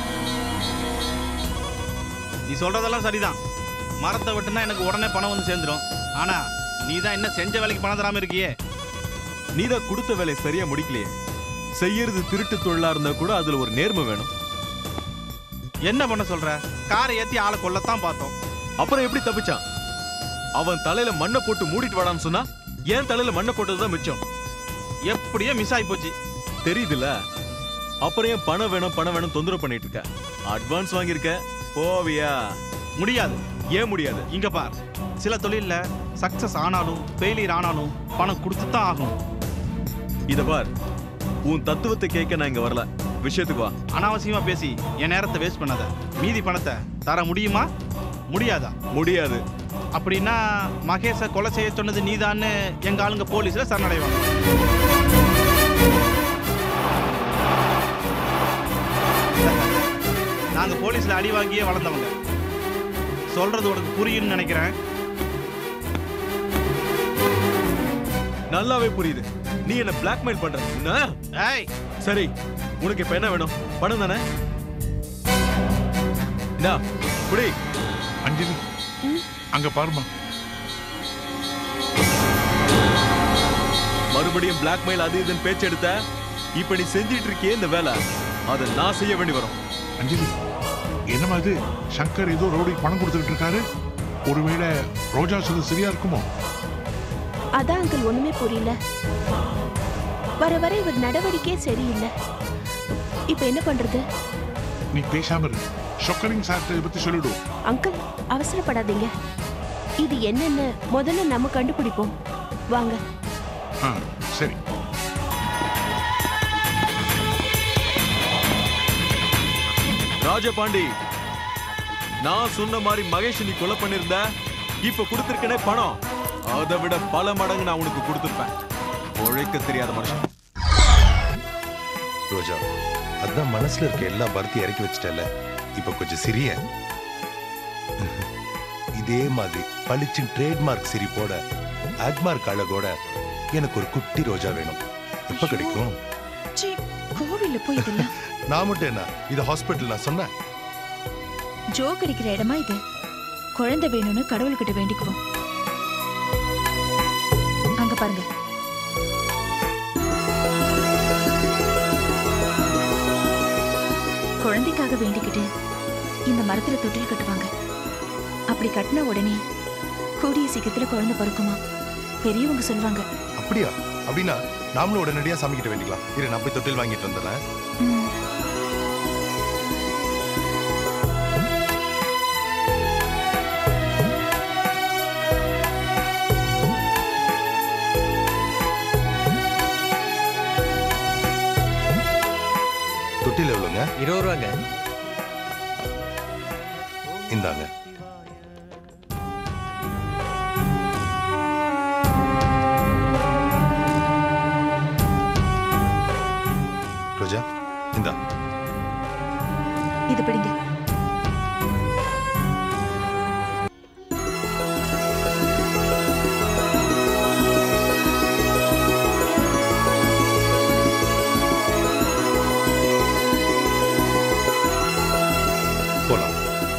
நீ சொல்றதெல்லாம் சரிதான் மரத்தை வெட்டுனா எனக்கு உடனே பணம் வந்து சேர்ந்துடும் ஆனா நீ தான் என்ன செஞ்ச வேலைக்கு பணம் தராம இருக்கியே நீ தான் கொடுத்த வேலையை சரியா முடிக்கலையே செய்யறது திருட்டு தொழிலா இருந்தா கூட அதுல ஒரு நேர்மை வேணும் என்ன பண்ண சொல்ற காரை ஏத்தி ஆளை கொல்லத்தான் பார்த்தோம் அப்புறம் எப்படி தப்பிச்சான் அவன் தலையில மண்ணை போட்டு மூடிட்டு வாடான்னு சொன்னா ஏன் தலையில மண்ணை போட்டதுதான் மிச்சம் எப்படியோ மிஸ் ஆகி போச்சு தெரியுதுல்ல அப்புறம் ஏன் பணம் வேணும் பணம் வேணும் தொந்தரவு பண்ணிட்டு இருக்க அட்வான்ஸ் வாங்கியிருக்க போவியா முடியாது ஏன் முடியாது இங்க பார் சில தொழில்ல சக்சஸ் ஆனாலும் ஃபெயிலியர் ஆனாலும் பணம் கொடுத்து தான் ஆகணும் இத பார் உன் தத்துவத்தை கேட்க நான் இங்க வரல விஷயத்துக்கு வா அனாவசியமா பேசி என் நேரத்தை வேஸ்ட் பண்ணாத மீதி பணத்தை தர முடியுமா முடியாதா முடியாது அப்படின்னா மகேஷை கொலை செய்ய சொன்னது நீதான்னு எங்க ஆளுங்க போலீஸ்ல சரணடைவாங்க நாங்க போலீஸ்ல அடி வாங்கியே வளர்ந்தவங்க சொல்றது உனக்கு புரியும்னு நினைக்கிறேன் நல்லாவே புரியுது நீ என்ன பிளாக்மெயில் பண்ற என்ன? ஏய் சரி உனக்கு இப்ப என்ன வேணும் பணம் தானே இந்தா குடி அஞ்சலி அங்க பாருமா மறுபடியும் பிளாக்மெயில் அது இதுன்னு பேச்சு எடுத்த இப்ப நீ செஞ்சிட்டு இருக்கியே இந்த வேலை அதை நான் செய்ய வேண்டி வரும் அஞ்சலி என்னமா இது சங்கர் ஏதோ ரோடிக்கு பணம் கொடுத்துட்டு இருக்காரு ஒருவேளை ரோஜா சொல்றது சரியா இருக்குமோ அதான் அங்கிள் ஒண்ணுமே புரியல வர வர இவர் நடவடிக்கையே சரியில்லை இப்ப என்ன பண்றது நீ பேசாம இரு ஷொக்கரிங் சார்ட்ட இதை பத்தி சொல்லிடும் அங்கிள் அவசரப்படாதீங்க இது என்னன்னு முதல்ல நம்ம கண்டுபிடிப்போம் வாங்க ஆ சரி ராஜபாண்டி நான் சொன்ன மாதிரி மகேஷ் நீ கொலை பண்ணிருந்த இப்ப கொடுத்திருக்கனே பணம் அதை விட பல மடங்கு நான் உனக்கு கொடுத்திருப்பேன் உழைக்க தெரியாத மனுஷன் ரோஜா அதான் மனசுல இருக்க எல்லா பரத்தையும் இறக்கி வச்சிட்டல இப்ப கொஞ்சம் சிரிய இதே மாதிரி பளிச்சின் ட்ரேட்மார்க் சிரிப்போட ஆக்மார்க் அழகோட எனக்கு ஒரு குட்டி ரோஜா வேணும் எப்ப கிடைக்கும் சீ, கோவில்ல போய் இதெல்லாம் நான் மட்டும் என்ன இது ஹாஸ்பிட்டல் நான் சொன்னேன் ஜோ கிடைக்கிற இடமா இது குழந்தை வேணும்னு கடவுள்கிட்ட வேண்டிக்குவோம் அங்க பாருங்க குழந்தைக்காக வேண்டிக்கிட்டு இந்த மரத்துல தொட்டில் கட்டுவாங்க அப்படி கட்டின உடனே கூடிய சீக்கிரத்துல குழந்தை பிறக்குமா பெரியவங்க சொல்லுவாங்க அப்படியா அப்படின்னா நாமளும் உடனடியா சாமி கிட்ட வேண்டிக்கலாம் இரு நான் போய் தொட்டில் வாங்கிட்டு வந்துடுறேன் ம். தொட்டில் எவ்வளோங்க இருபது ரூபாங்க இந்தாங்க ரோஜா இந்தா இது பிடிங்க போலாம்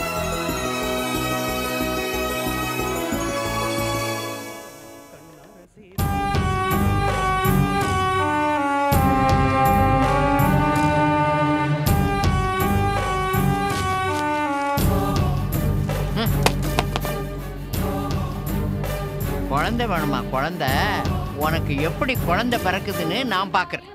குழந்தை வேணுமா குழந்தை உனக்கு எப்படி குழந்தை பிறக்குதுன்னு நான் பார்க்கறேன்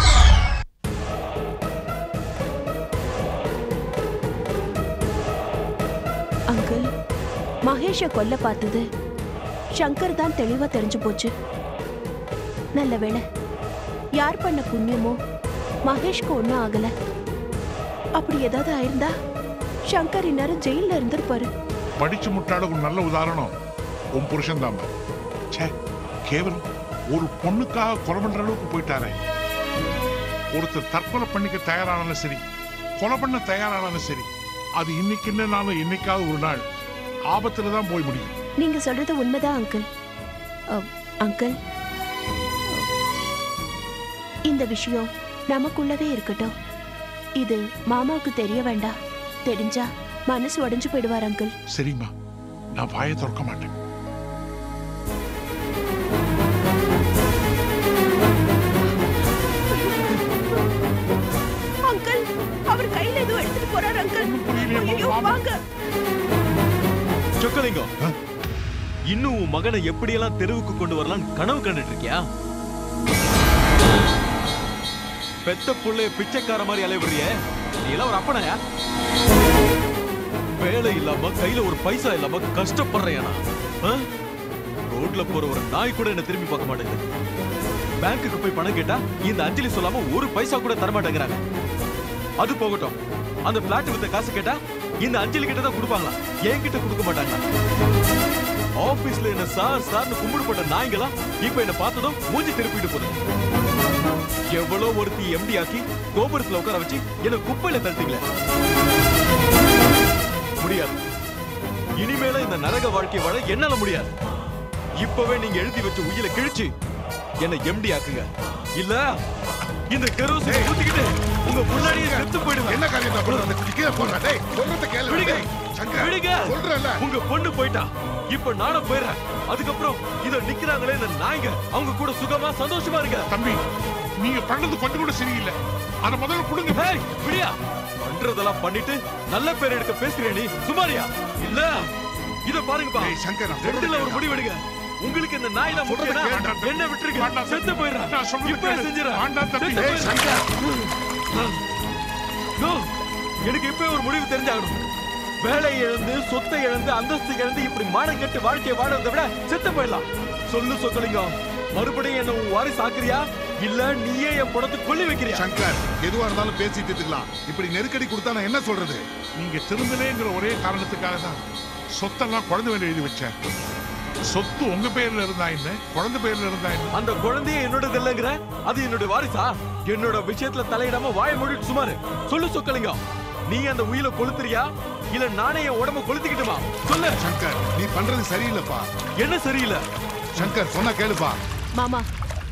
அங்கிள் மகேஷை கொல்ல பார்த்தது சங்கர் தான் தெளிவா தெரிஞ்சு போச்சு நல்ல வேளை யார் பண்ண புண்ணியமோ மகேஷ்க்கு ஒன்றும் ஆகல அப்படி ஏதாவது ஆயிருந்தா சங்கர் இந்நேரம் ஜெயில இருந்திருப்பாரு படிச்சு முட்டாளுக்கு ஒரு நல்ல உதாரணம் உன் புருஷன் தான் ச்சே கேவலம் ஒரு பொண்ணுக்காக கொலை பண்ற அளவுக்கு போயிட்டாரே ஒருத்தர் தற்கொலை பண்ணிக்க தயாரானாலும் சரி கொலை பண்ண தயாரானாலும் சரி அது இன்னைக்கு இல்லைனாலும் என்னைக்காவது ஒரு நாள் ஆபத்துல தான் போய் முடியும் நீங்க சொல்றது உண்மைதான் அங்கிள் அ, அங்கிள் இந்த விஷயம் நமக்குள்ளவே இருக்கட்டும் இது மாமாவுக்கு தெரிய வேண்டாம் தெரிஞ்சா மனசு உடைஞ்சு போயிடுவார் அங்கிள் சரிம்மா நான் வாயை திறக்க மாட்டேன் அங்கிள் அவர் கையில ஏதோ எடுத்துட்டு போறாரு அங்கிள் ஐயோ வாங்க சொக்கலிங்கம் இன்னும் உன் மகனை எப்படியெல்லாம் தெருவுக்கு கொண்டு வரலாம்னு கனவு கண்டுட்டு இருக்கியா பெத்த புள்ளைய பிச்சைக்கார மாதிரி அலைவிடுறிய நீ எல்லாம் ஒரு அப்பனையா வேலை இல்லாம கையில ஒரு பைசா இல்லாம கஷ்டப்படுறேனா ரோட்ல போற ஒரு நாய் கூட என்ன திரும்பி பார்க்க மாட்டேங்குது பேங்க்குக்கு போய் பணம் கேட்டா இந்த அஞ்சலி சொல்லாம ஒரு பைசா கூட தர மாட்டேங்கிறாங்க அது போகட்டும் அந்த பிளாட் வித்த காசு கேட்டா இந்த அஞ்சலி கிட்ட தான் கொடுப்பாங்களா என்கிட்ட கொடுக்க மாட்டாங்களா ஆபீஸ்ல என்ன சார் சார்னு கும்பிடு போட்ட நாய்ங்களா இப்ப என்ன பார்த்ததும் மூஞ்சி திருப்பிட்டு போகுது எவ்வளவு ஒருத்தி எம்டி ஆக்கி கோபுரத்துல உட்கார வச்சு என்ன குப்பையில தள்ளிட்டீங்களே முடியாது இனிமேல இந்த நரக வாழ்க்கை வாழ என்னால முடியாது இப்பவே நீங்க எழுதி வச்ச உயிரை கிழிச்சு என்ன எம்டி ஆக்குங்க இல்ல இந்த கெரோசின் ஊத்திக்கிட்டு உங்க முன்னாடியே செத்து போயிடுவேன் என்ன காரியத்தை பண்ணுறது கீழே போடுறா டேய் சொல்றத கேளு விடுங்க டேய், சங்கர், விடுங்க சொல்றேன்ல உங்க பொண்ணு போயிட்டா இப்ப நானும் போயிடுறேன் அதுக்கப்புறம் இத நிக்கிறாங்களே இந்த நாய்ங்க அவங்க கூட சுகமா சந்தோஷமா இருங்க தம்பி நீங்க பண்ணது கொஞ்சம் கூட சரியில்லை அத முதல்ல கொடுங்க ஹேய் விடியா பண்றதெல்லாம் பண்ணிட்டு நல்ல பேர் எடுக்க பேசுறியா நீ சுமாரியா இல்ல இத பாருங்கப்பா சங்கர் நான் ரெண்டுல சொல்றதை ஒரு முடிவு எடுங்க உங்களுக்கு இந்த நாயில சொல்றதை முக்கியம்னா கேளுடா தம்பி. என்ன விட்டுருங்க வேண்டாம் தம்பி. செத்து போயிடுறேன் நான் சொல்றதை இப்பவே கேளு. செஞ்சிடறேன் வேண்டாம் தம்பி. செத்து ஏய், போயிடுறேன். நோ, எனக்கு இப்பவே ஒரு முடிவு தெரிஞ்சாகணும் வேலை இழந்து சொத்தை இழந்து அந்தஸ்து இழந்து இப்படி மானம் கெட்டு வாழ்க்கையை வாழறதை விட செத்து போயிடலாம் சொல்லு சொக்கலிங்கம் மறுபடியும் என்ன உன் வாரிசு ஆக்குறியா இல்ல நீயே என் பணத்தை கொல்லி வைக்கிறியா சங்கர் எதுவா இருந்தாலும் பேசிட்டு இருக்கலாம் இப்படி நெருக்கடி கொடுத்தா நான் என்ன சொல்றது நீங்க திருந்தலேங்கிற ஒரே காரணத்துக்காக தான் சொத்தெல்லாம் குழந்தை வேலை எழுதி வச்சேன் சொத்து உங்க பேர்ல இருந்தா என்ன குழந்தை பேர்ல இருந்தா என்ன அந்த குழந்தைய என்னோடது இல்லைங்கிற அது என்னுடைய வாரிசா என்னோட விஷயத்துல தலையிடாம வாய மூடிட்டு சுமாரு சொல்லு சொக்கலிங்கம் நீ அந்த உயிரை கொளுத்துறியா இல்ல நானே என் உடம்ப கொளுத்திக்கிட்டுமா சொல்லு சங்கர் நீ பண்றது சரியில்லைப்பா என்ன சரியில்லை சங்கர் சொன்னா கேளுப்பா மாமா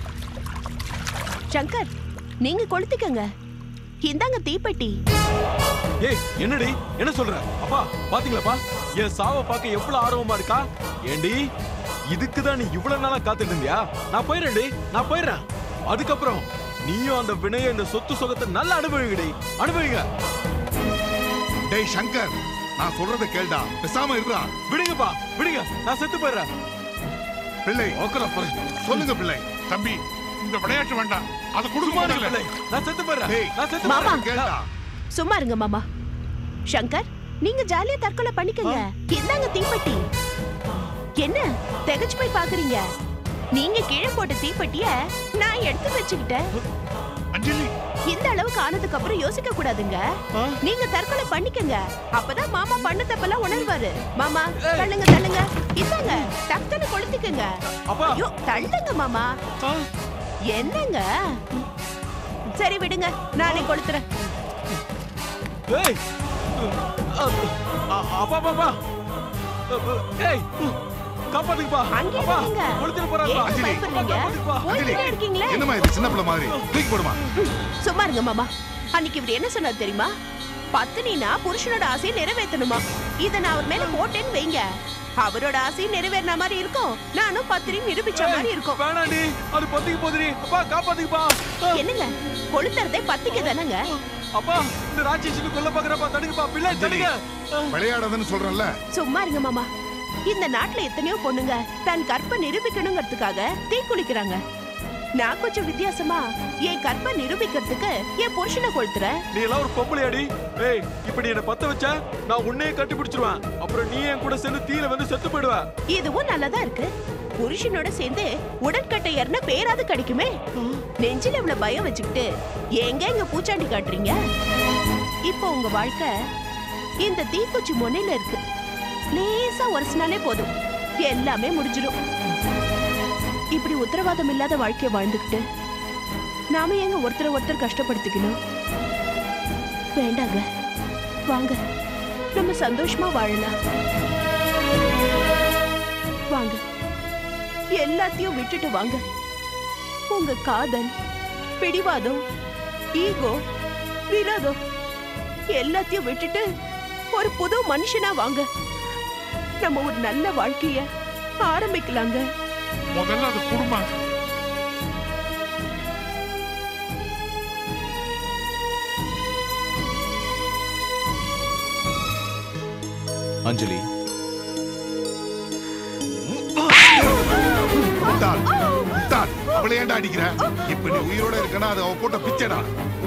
சங்கர் நீங்க கொளுத்திக்கங்க இந்தாங்க தீப்பெட்டி ஏய் என்னடி என்ன சொல்ற அப்பா பாத்தீங்களாப்பா என் சாவ பார்க்க எவ்வளவு ஆர்வமா இருக்கா ஏண்டி இதுக்கு தான் நீ இவ்வளவு நாளா காத்துட்டு இருந்தியா நான் போயிடுறேன்டி நான் போயிடுறேன் அதுக்கப்புறம் நீயும் அந்த வினைய இந்த சொத்து சுகத்தை நல்லா அனுபவிங்கடி அனுபவிங்க டேய் சங்கர் நான் சொல்றத கேள்டா பேசாம இருடா விடுங்கப்பா விடுங்க நான் செத்து போயிடுறேன் பிள்ளை சொல்லுங்க பிள்ளை தம்பி இந்த விளையாட்டு வேண்டாம் அதை சும்மா இருங்க கொடுக்க பிள்ளை. நான் செத்து போயிடுறேன் டேய், நான் செத்து மாமா. போயிடுறேன் கேள்டா சும்மா இருங்க மாமா சங்கர் நீங்க ஜாலியா தற்கொலை பண்ணிக்கங்க இந்தாங்க தீப்பெட்டி என்ன திகச்சு போய் பாக்குறீங்க நீங்க கீழே போட்ட தீப்பெட்டிய நான் எடுத்து வச்சுக்கிட்டேன் அஞ்சலி இந்த அளவுக்கு ஆனதுக்கு அப்புறம் யோசிக்க கூடாதுங்க நீங்க தற்கொலை பண்ணிக்கங்க அப்பதான் மாமா பண்ண தப்பெல்லாம் உணர்வாரு மாமா தள்ளுங்க தள்ளுங்க இந்தாங்க டக்குன்னு கொளுத்திக்கங்க அப்பா. ஐயோ தள்ளுங்க மாமா என்னங்க சரி விடுங்க நானே கொளுத்துறேன் ஏய் அ- அ- அப்பா பாப்பா ஏய் காப்பாத்துக்குப்பா அங்கே அப்பா இருங்க. கொளுத்திட்டு போறாப்பா ஏன் பயப்படுறீங்க? அஞ்சலி ஓடிட்டே இருக்கீங்களே என்னம்மா இது சின்ன பிள்ளை மாதிரி தூக்கி போடுமா சும்மா இருங்க மாமா அன்னைக்கு இவர் என்ன சொன்னார் தெரியுமா பத்தினினா புருஷனோட ஆசையை நிறைவேற்றணுமா இத நான் அவர் மேல போட்டேன்னு வைங்க அவரோட ஆசையும் நிறைவேறின மாதிரி இருக்கும் நானும் பத்தினி நிரூபிச்ச மாதிரி இருக்கும் வேணாண்டி அது பத்திக்கு போதுடி அப்பா காப்பாத்துக்குப்பா என்னங்க கொளுத்துறதே பத்திக்கு தானங்க அப்பா இந்த ராட்சசிக்கு கொல்ல பாக்குறப்பா தடுங்கப்பா பிள்ளை தடுங்க விளையாடாதன்னு சொல்றேன்ல சும்மா இருங்க மாமா இந்த நாட்டுல எத்தனையோ பொண்ணுங்க தன் கற்பை நிரூபிக்கணுங்கிறதுக்காக தீ குளிக்கிறாங்க நான் கொஞ்சம் வித்தியாசமா என் கற்பை நிரூபிக்கிறதுக்கு என் புருஷனை கொளுத்துறேன் நீ எல்லாம் ஒரு பொம்பளையாடி ஏய் இப்படி என்ன பத்த வச்சா நான் உன்னையே கட்டி பிடிச்சிருவேன் அப்புறம் நீ என் கூட சேர்ந்து தீயில வந்து செத்து போயிடுவ இதுவும் நல்லதா இருக்கு புருஷனோட சேர்ந்து உடற்கட்டை ஏறின பேராது கிடைக்குமே நெஞ்சில இவ்வளவு பயம் வச்சுக்கிட்டு எங்க இங்க பூச்சாண்டி காட்டுறீங்க இப்போ உங்க வாழ்க்கை இந்த தீக்குச்சி முனையில இருக்கு லேசா உரசினாலே போதும் எல்லாமே முடிஞ்சிடும் இப்படி உத்தரவாதம் இல்லாத வாழ்க்கைய வாழ்ந்துக்கிட்டு நாம ஏங்க ஒருத்தரை ஒருத்தர் கஷ்டப்படுத்திக்கணும் வேண்டாங்க வாங்க நம்ம சந்தோஷமா வாழலாம் வாங்க எல்லாத்தையும் விட்டுட்டு வாங்க உங்க காதல் பிடிவாதம் ஈகோ விரோதம் எல்லாத்தையும் விட்டுட்டு ஒரு புது மனுஷனா வாங்க நம்ம ஒரு நல்ல வாழ்க்கைய ஆரம்பிக்கலாங்க முதல்ல அது குடும்பம் அஞ்சலி முட்டாள் முட்டாள் அவளை ஏன்டா அடிக்கிற இப்ப நீ உயிரோட இருக்கனா அது அவ போட்ட பிச்சைடா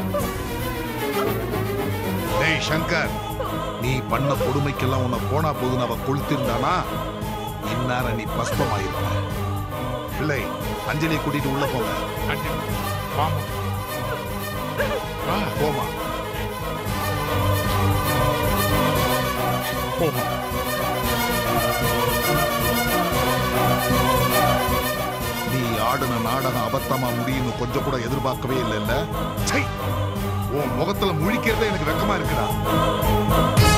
டேய் சங்கர் நீ பண்ண கொடுமைக்கெல்லாம் உன்னை போனா போதுன்னு அவ கொளுத்திருந்தானா இந்நேரம் நீ பஸ்பமாயிருப்ப பிள்ளை அஞ்சலியை கூட்டிட்டு உள்ள போங்க அஞ்சலி வாமா வா, போமா போமா நீ ஆடின நாடகம் அபத்தமா முடியும்னு கொஞ்சம் கூட எதிர்பார்க்கவே இல்லைல்ல சை உன் முகத்துல முழிக்கிறதே எனக்கு வெக்கமா இருக்குடா